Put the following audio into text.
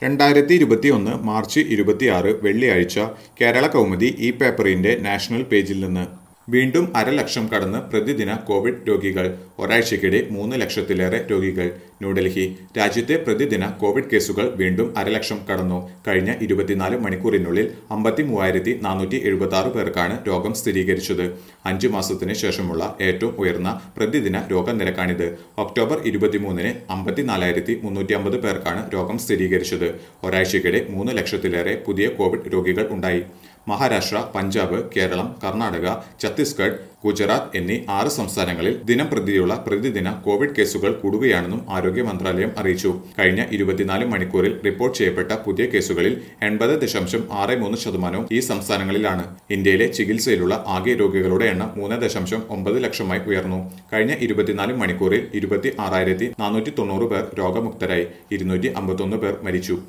രണ്ടായിരത്തി ഇരുപത്തിയൊന്ന് മാർച്ച് ഇരുപത്തിയാറ് വെള്ളിയാഴ്ച കേരള കൗമുദി ഈ പേപ്പറിന്റെ നാഷണൽ പേജിൽ നിന്ന് വീണ്ടും അരലക്ഷം കടന്ന് പ്രതിദിന കോവിഡ് രോഗികൾ ഒരാഴ്ചയ്ക്കിടെ മൂന്ന് ലക്ഷത്തിലേറെ രോഗികൾ ന്യൂഡൽഹി രാജ്യത്തെ പ്രതിദിന കോവിഡ് കേസുകൾ വീണ്ടും അരലക്ഷം കടന്നു കഴിഞ്ഞ ഇരുപത്തിനാല് മണിക്കൂറിനുള്ളിൽ അമ്പത്തി മൂവായിരത്തി നാനൂറ്റി എഴുപത്തി ആറ് പേർക്കാണ് രോഗം സ്ഥിരീകരിച്ചത് അഞ്ചു മാസത്തിന് ശേഷമുള്ള ഏറ്റവും ഉയർന്ന പ്രതിദിന രോഗനിരക്കാണിത് ഒക്ടോബർ ഇരുപത്തിമൂന്നിന് അമ്പത്തിനാലായിരത്തി മുന്നൂറ്റി അമ്പത് പേർക്കാണ് രോഗം സ്ഥിരീകരിച്ചത് ഒരാഴ്ചയ്ക്കിടെ മൂന്ന് ലക്ഷത്തിലേറെ പുതിയ കോവിഡ് രോഗികൾ ഉണ്ടായി മഹാരാഷ്ട്ര പഞ്ചാബ് കേരളം കർണാടക ഛത്തീസ്ഗഡ് ഗുജറാത്ത് എന്നീ ആറ് സംസ്ഥാനങ്ങളിൽ ദിനം പ്രതിയുള്ള പ്രതിദിന കോവിഡ് കേസുകൾ കൂടുകയാണെന്നും ആരോഗ്യ മന്ത്രാലയം അറിയിച്ചു കഴിഞ്ഞ ഇരുപത്തിനാല് മണിക്കൂറിൽ റിപ്പോർട്ട് ചെയ്യപ്പെട്ട പുതിയ കേസുകളിൽ എൺപത് ദശാംശം ആറ് മൂന്ന് ശതമാനവും ഈ സംസ്ഥാനങ്ങളിലാണ് ഇന്ത്യയിലെ ചികിത്സയിലുള്ള ആകെ രോഗികളുടെ എണ്ണം മൂന്ന് ദശാംശം ഒമ്പത് ലക്ഷമായി ഉയർന്നു കഴിഞ്ഞ ഇരുപത്തിനാല് മണിക്കൂറിൽ ഇരുപത്തി ആറായിരത്തി നാനൂറ്റി തൊണ്ണൂറ് പേർ രോഗമുക്തരായി ഇരുന്നൂറ്റി അമ്പത്തൊന്ന് പേർ മരിച്ചു